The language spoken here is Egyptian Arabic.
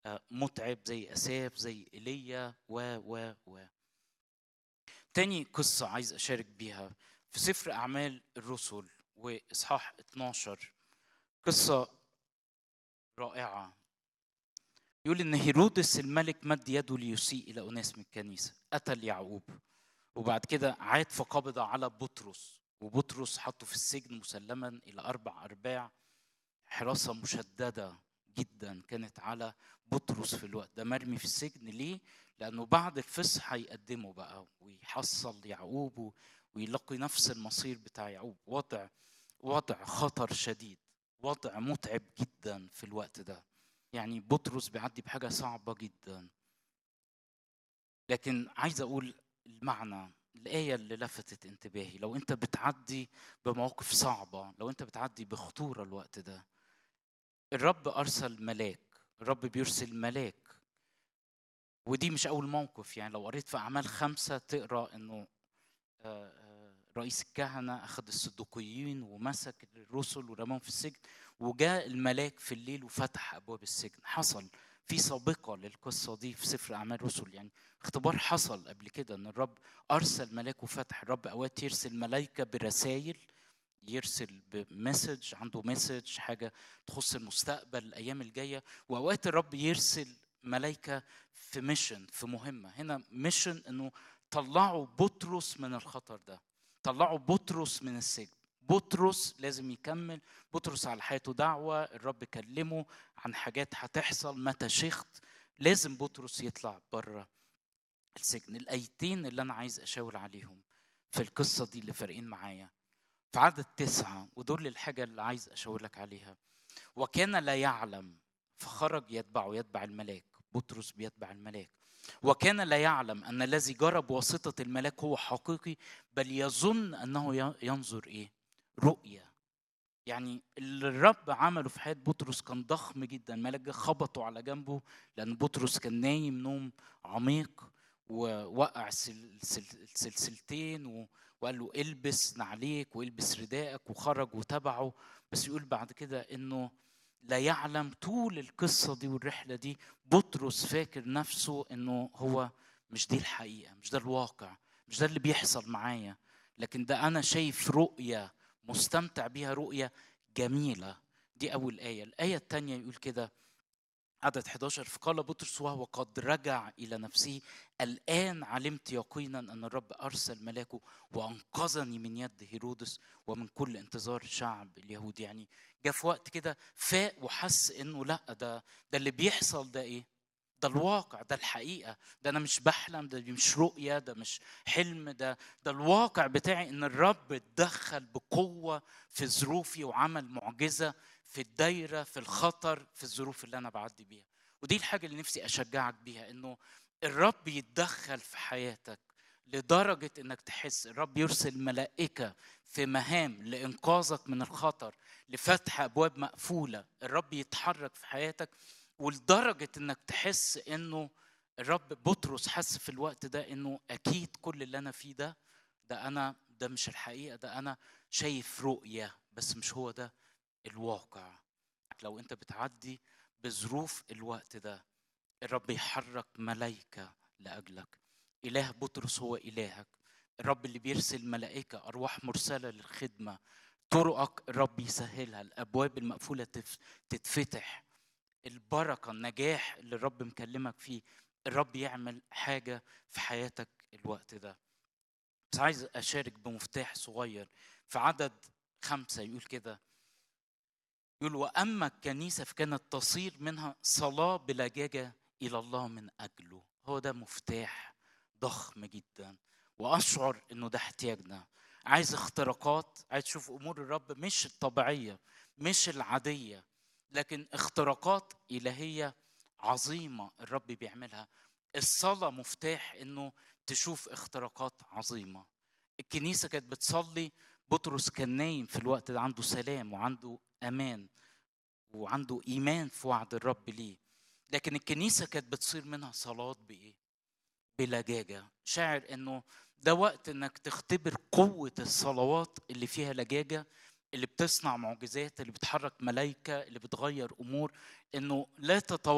متعب زي اساف زي ايليا و و و تاني قصة عايز أشارك بيها في سفر أعمال الرسل وإصحاح 12 قصة رائعة يقول إن هيرودس الملك مد يده ليسيء إلى أناس من الكنيسة قتل يعقوب وبعد كده عاد فقبض على بطرس وبطرس حطه في السجن مسلما إلى أربع أرباع حراسة مشددة جدا كانت على بطرس في الوقت ده مرمي في السجن ليه؟ لأنه بعد الفصح هيقدمه بقى ويحصل يعقوب ويلاقي نفس المصير بتاع يعقوب وضع وضع خطر شديد وضع متعب جدا في الوقت ده يعني بطرس بيعدي بحاجة صعبة جدا لكن عايز أقول المعنى الآية اللي لفتت انتباهي لو أنت بتعدي بمواقف صعبة لو أنت بتعدي بخطورة الوقت ده الرب أرسل ملاك الرب بيرسل ملاك ودي مش أول موقف يعني لو قريت في أعمال خمسة تقرأ إنه رئيس الكهنة أخذ الصدوقيين ومسك الرسل ورماهم في السجن وجاء الملاك في الليل وفتح أبواب السجن حصل في سابقة للقصة دي في سفر أعمال الرسل يعني اختبار حصل قبل كده إن الرب أرسل ملاك وفتح الرب أوقات يرسل ملايكة برسائل يرسل بمسج عنده مسج حاجة تخص المستقبل الأيام الجاية وأوقات الرب يرسل ملايكة في ميشن في مهمة هنا ميشن إنه طلعوا بطرس من الخطر ده طلعوا بطرس من السجن بطرس لازم يكمل بطرس على حياته دعوة الرب كلمه عن حاجات هتحصل متى شيخت لازم بطرس يطلع بره السجن الآيتين اللي أنا عايز أشاور عليهم في القصة دي اللي فارقين معايا في عدد تسعة ودول الحاجة اللي عايز أشاور لك عليها وكان لا يعلم فخرج يتبعه يتبع الملاك بطرس بيتبع الملاك وكان لا يعلم ان الذي جرى بواسطه الملاك هو حقيقي بل يظن انه ينظر ايه رؤيا يعني اللي الرب عمله في حياه بطرس كان ضخم جدا الملاك خبطه على جنبه لان بطرس كان نايم نوم عميق ووقع السلسلتين وقال له البس نعليك والبس ردائك وخرج وتبعه بس يقول بعد كده انه لا يعلم طول القصة دي والرحلة دي بطرس فاكر نفسه انه هو مش دي الحقيقة مش ده الواقع مش ده اللي بيحصل معايا لكن ده انا شايف رؤية مستمتع بيها رؤية جميلة دي أول آية الآية الثانية يقول كده عدد 11 فقال بطرس وهو قد رجع إلى نفسه الآن علمت يقينا أن الرب أرسل ملاكه وأنقذني من يد هيرودس ومن كل انتظار الشعب اليهودي يعني جاء في وقت كده فاق وحس إنه لا ده ده اللي بيحصل ده إيه؟ ده الواقع ده الحقيقة ده أنا مش بحلم ده مش رؤية ده مش حلم ده ده الواقع بتاعي إن الرب اتدخل بقوة في ظروفي وعمل معجزة في الدايرة في الخطر في الظروف اللي أنا بعدي بيها ودي الحاجة اللي نفسي أشجعك بيها إنه الرب يتدخل في حياتك لدرجة إنك تحس الرب يرسل ملائكة في مهام لإنقاذك من الخطر لفتح أبواب مقفولة الرب يتحرك في حياتك ولدرجة إنك تحس إنه الرب بطرس حس في الوقت ده إنه أكيد كل اللي أنا فيه ده ده أنا ده مش الحقيقة ده أنا شايف رؤية بس مش هو ده الواقع لو انت بتعدي بظروف الوقت ده الرب يحرك ملائكة لأجلك إله بطرس هو إلهك الرب اللي بيرسل ملائكة أرواح مرسلة للخدمة طرقك الرب يسهلها الأبواب المقفولة تتفتح البركة النجاح اللي الرب مكلمك فيه الرب يعمل حاجة في حياتك الوقت ده بس عايز أشارك بمفتاح صغير في عدد خمسة يقول كده يقول واما الكنيسه فكانت تصير منها صلاه بلجاجه الى الله من اجله هو ده مفتاح ضخم جدا واشعر انه ده احتياجنا عايز اختراقات عايز تشوف امور الرب مش الطبيعيه مش العاديه لكن اختراقات الهيه عظيمه الرب بيعملها الصلاه مفتاح انه تشوف اختراقات عظيمه الكنيسه كانت بتصلي بطرس كان نايم في الوقت ده عنده سلام وعنده امان وعنده ايمان في وعد الرب ليه لكن الكنيسه كانت بتصير منها صلاه بايه بلجاجه شاعر انه ده وقت انك تختبر قوه الصلوات اللي فيها لجاجه اللي بتصنع معجزات اللي بتحرك ملائكه اللي بتغير امور انه لا تتوقع